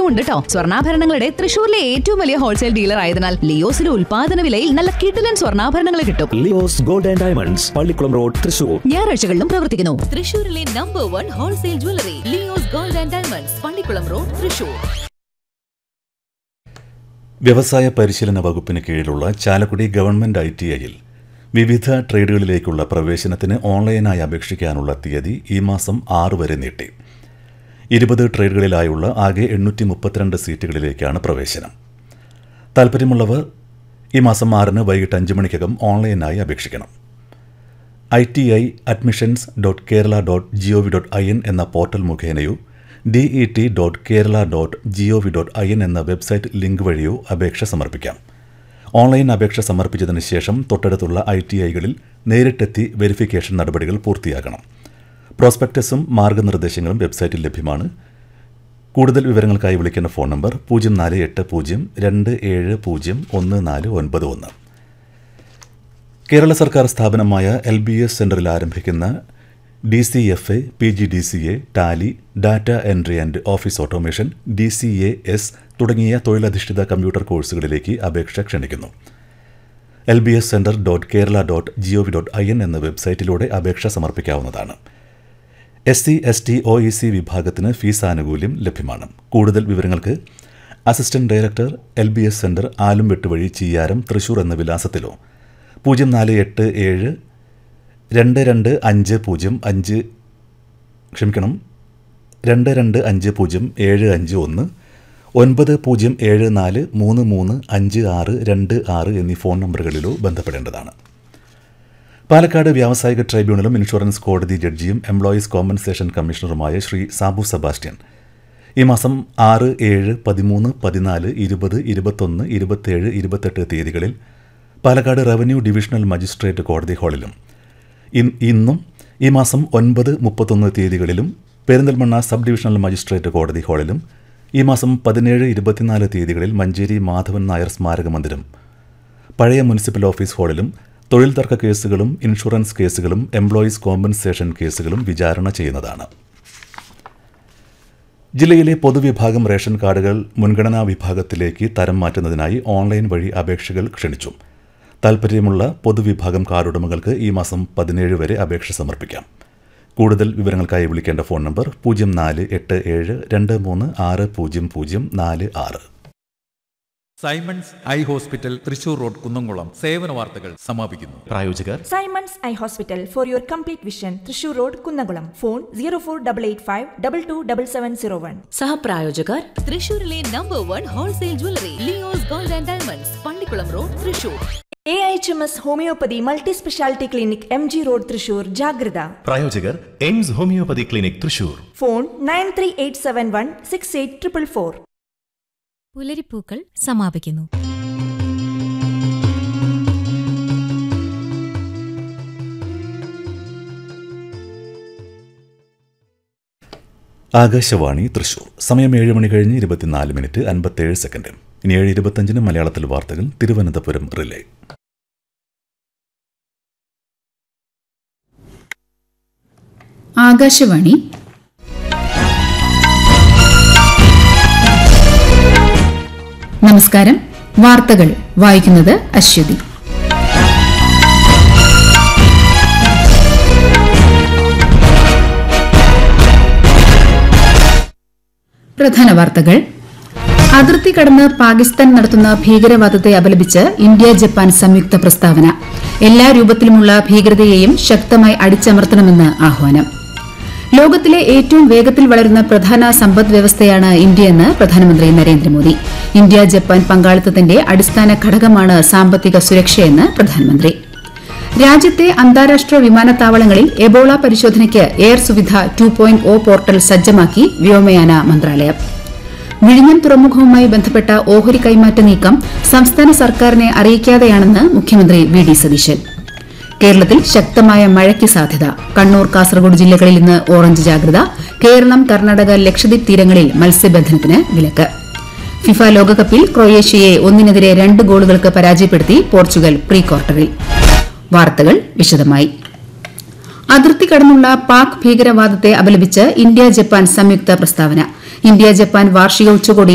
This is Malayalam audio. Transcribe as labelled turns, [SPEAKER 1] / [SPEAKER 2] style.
[SPEAKER 1] ഉണ്ട് കേട്ടോ സ്വർണ്ണാഭരണങ്ങളുടെ തൃശൂരിലെ ഏറ്റവും വലിയ ഹോൾസെയിൽ ഡീലർ ആയതിനാൽ ലിയോസിലെ ഉൽപാദന വിലയിൽ നല്ല കിടിലൻ സ്വർണ്ണാഭരണങ്ങൾ കിട്ടും
[SPEAKER 2] Leo's gold and diamonds Pallikkulam road Thrissur
[SPEAKER 1] ഞായറാഴ്ചകളിലും പ്രവർത്തിക്കുന്നു
[SPEAKER 3] തൃശൂരിലെ number one wholesale jewellery Leo's gold and diamonds Pallikkulam road Thrissur
[SPEAKER 4] വ്യവസായ പരിശീലന വകുപ്പിന് കീഴിലുള്ള ചാലക്കുടി ഗവൺമെന്റ് ഐ ടി ഐയിൽ വിവിധ ട്രേഡുകളിലേക്കുള്ള പ്രവേശനത്തിന് ഓൺലൈനായി അപേക്ഷിക്കാനുള്ള തീയതി ഈ മാസം ആറ് വരെ നീട്ടി ഇരുപത് ട്രേഡുകളിലായുള്ള ആകെ എണ്ണൂറ്റി മുപ്പത്തിരണ്ട് സീറ്റുകളിലേക്കാണ് പ്രവേശനം താൽപ്പര്യമുള്ളവർ ഈ മാസം ആറിന് വൈകിട്ട് അഞ്ച് മണിക്കകം ഓൺലൈനായി അപേക്ഷിക്കണം I T I admissions dot Kerala dot G O V dot I N എന്ന പോർട്ടൽ മുഖേനയോ D E T dot Kerala dot G O V dot I N എന്ന വെബ്സൈറ്റ് ലിങ്ക് വഴിയോ അപേക്ഷ സമർപ്പിക്കാം ഓൺലൈൻ അപേക്ഷ സമർപ്പിച്ചതിന് ശേഷം തൊട്ടടുത്തുള്ള ഐ ടി ഐകളിൽ നേരിട്ടെത്തി വെരിഫിക്കേഷൻ നടപടികൾ പൂർത്തിയാക്കണം പ്രോസ്പെക്ടസും മാർഗനിർദ്ദേശങ്ങളും വെബ്സൈറ്റിൽ ലഭ്യമാണ് കൂടുതൽ വിവരങ്ങൾക്കായി വിളിക്കേണ്ട ഫോൺ നമ്പർ പൂജ്യം നാല് എട്ട് പൂജ്യം രണ്ട് ഏഴ് പൂജ്യം ഒന്ന് നാല് ഒൻപത് ഒന്ന് കേരള സർക്കാർ സ്ഥാപനമായ എൽ ബി എസ് സെന്ററിൽ ആരംഭിക്കുന്ന D C F A P G D C A tally data entry and office automation D C A S തുടങ്ങിയ തൊഴിലധിഷ്ഠിത കമ്പ്യൂട്ടർ കോഴ്സുകളിലേക്ക് അപേക്ഷ ക്ഷണിക്കുന്നു L B S centre dot Kerala dot G O V dot I N എന്ന വെബ്സൈറ്റിലൂടെ അപേക്ഷ സമർപ്പിക്കാവുന്നതാണ് S C S T O E C വിഭാഗത്തിന് ഫീസ് ആനുകൂല്യം ലഭ്യമാണ് കൂടുതൽ വിവരങ്ങൾക്ക് assistant director L B S centre Alumvettu വഴി ചീയാരം തൃശൂർ എന്ന വിലാസത്തിലോ പൂജ്യം നാല് എട്ട് ഏഴ് രണ്ട് രണ്ട് അഞ്ച് പൂജ്യം അഞ്ച് ക്ഷമിക്കണം രണ്ട് രണ്ട് അഞ്ച് പൂജ്യം ഏഴ് അഞ്ച് ഒന്ന് ഒൻപത് പൂജ്യം ഏഴ് നാല് മൂന്ന് മൂന്ന് അഞ്ച് ആറ് രണ്ട് ആറ് എന്നീ ഫോൺ നമ്പറുകളിലോ ബന്ധപ്പെടേണ്ടതാണ് പാലക്കാട് വ്യാവസായിക ട്രൈബ്യൂണലും ഇൻഷുറൻസ് കോടതി ജഡ്ജിയും എംപ്ലോയീസ് കോമ്പൻസേഷൻ കമ്മീഷണറുമായ ശ്രീ സാബു സെബാസ്റ്റ്യൻ ഈ മാസം ആറ് ഏഴ് പതിമൂന്ന് പതിനാല് ഇരുപത് ഇരുപത്തൊന്ന് ഇരുപത്തേഴ് ഇരുപത്തെട്ട് തീയതികളിൽ പാലക്കാട് റവന്യൂ ഡിവിഷണൽ മജിസ്ട്രേറ്റ് കോടതി ഹാളിലും ഇൻ- ഇന്നും ഈ മാസം ഒൻപത് മുപ്പത്തൊന്ന് തീയതികളിലും പെരിന്തൽമണ്ണ സബ് ഡിവിഷണൽ മജിസ്ട്രേറ്റ് കോടതി ഹാളിലും ഈ മാസം പതിനേഴ് ഇരുപത്തിനാല് തീയതികളിൽ മഞ്ചേരി മാധവൻ നായർ സ്മാരക മന്ദിരം പഴയ മുനിസിപ്പൽ ഓഫീസ് ഹാളിലും തൊഴിൽ തർക്ക കേസുകളും ഇൻഷുറൻസ് കേസുകളും എംപ്ലോയീസ് കോമ്പൻസേഷൻ കേസുകളും വിചാരണ ചെയ്യുന്നതാണ് ജില്ലയിലെ പൊതുവിഭാഗം റേഷൻ കാർഡുകൾ മുൻഗണനാ വിഭാഗത്തിലേക്ക് തരം മാറ്റുന്നതിനായി ഓൺലൈൻ വഴി അപേക്ഷകൾ ക്ഷണിച്ചു താൽപ്പര്യമുള്ള പൊതുവിഭാഗം കാർഡുടമകൾക്ക് ഈ മാസം പതിനേഴ് വരെ അപേക്ഷ സമർപ്പിക്കാം കൂടുതൽ വിവരങ്ങൾക്കായി വിളിക്കേണ്ട ഫോൺ നമ്പർ പൂജ്യം നാല് എട്ട് ഏഴ് രണ്ട് മൂന്ന് ആറ് പൂജ്യം പൂജ്യം നാല് ആറ്
[SPEAKER 5] Simon's eye hospital Thrissur road Kunnamkulam സേവന വാർത്തകൾ സമാപിക്കുന്നു
[SPEAKER 6] പ്രായോജകർ
[SPEAKER 7] Simon's eye hospital for your complete vision Thrissur road Kunnamkulam phone zero four double eight five double two double seven zero one
[SPEAKER 3] സഹപ്രായോജകർ തൃശൂരിലെ number one wholesale jewellery Leo's gold and diamonds Pallikkulam road Thrissur
[SPEAKER 7] A H M S homoeopathy multi speciality clinic M G road Thrissur ജാഗ്രത
[SPEAKER 6] പ്രായോജകർ AIMS homoeopathy clinic Thrissur
[SPEAKER 7] phone nine three eight seven one six eight triple four
[SPEAKER 8] പുലരിപ്പൂക്കൾ സമാപിക്കുന്നു
[SPEAKER 4] ആകാശവാണി തൃശൂർ സമയം ഏഴ് മണി കഴിഞ്ഞ് ഇരുപത്തിനാല് മിനിറ്റ് അൻപത്തേഴ് സെക്കൻഡ് ഇനി ഏഴ് ഇരുപത്തഞ്ചിന് മലയാളത്തിൽ വാർത്തകൾ തിരുവനന്തപുരം റിലേ
[SPEAKER 9] ആകാശവാണി നമസ്കാരം വാർത്തകൾ വായിക്കുന്നത് അശ്വതി പ്രധാന വാർത്തകൾ അതിർത്തി കടന്ന് പാകിസ്ഥാൻ നടത്തുന്ന ഭീകരവാദത്തെ അപലപിച്ച് ഇന്ത്യ ജപ്പാൻ സംയുക്ത പ്രസ്താവന എല്ലാ രൂപത്തിലുമുള്ള ഭീകരതയെയും ശക്തമായി അടിച്ചമർത്തണമെന്ന് ആഹ്വാനം ലോകത്തിലെ ഏറ്റവും വേഗത്തിൽ വളരുന്ന പ്രധാന സമ്പദ് വ്യവസ്ഥയാണ് ഇന്ത്യയെന്ന് പ്രധാനമന്ത്രി നരേന്ദ്രമോദി ഇന്ത്യ ജപ്പാൻ പങ്കാളിത്തത്തിന്റെ അടിസ്ഥാന ഘടകമാണ് സാമ്പത്തിക സുരക്ഷയെന്ന് പ്രധാനമന്ത്രി രാജ്യത്തെ അന്താരാഷ്ട്ര വിമാനത്താവളങ്ങളിൽ എബോള പരിശോധനയ്ക്ക് air Suvidha two point O portal സജ്ജമാക്കി വ്യോമയാന മന്ത്രാലയം വിഴിഞ്ഞം തുറമുഖവുമായി ബന്ധപ്പെട്ട ഓഹരി കൈമാറ്റ നീക്കം സംസ്ഥാന സർക്കാരിനെ അറിയിക്കാതെയാണെന്ന് മുഖ്യമന്ത്രി വി ഡി സതീശൻ കേരളത്തിൽ ശക്തമായ മഴയ്ക്ക് സാധ്യത കണ്ണൂർ കാസർഗോഡ് ജില്ലകളിൽ ഇന്ന് ഓറഞ്ച് ജാഗ്രത കേരളം കർണാടക ലക്ഷദ്വീപ് തീരങ്ങളിൽ മത്സ്യബന്ധനത്തിന് വിലക്ക് ഫിഫ ലോകകപ്പിൽ ക്രൊയേഷ്യയെ ഒന്നിനെതിരെ രണ്ട് ഗോളുകൾക്ക് പരാജയപ്പെടുത്തി പോർച്ചുഗൽ പ്രീ ക്വാർട്ടറിൽ വാർത്തകൾ വിശദമായി അതിർത്തി കടന്നുള്ള പാക് ഭീകരവാദത്തെ അപലപിച്ച് ഇന്ത്യ ജപ്പാൻ സംയുക്ത പ്രസ്താവന ഇന്ത്യ ജപ്പാൻ വാർഷിക ഉച്ചകോടി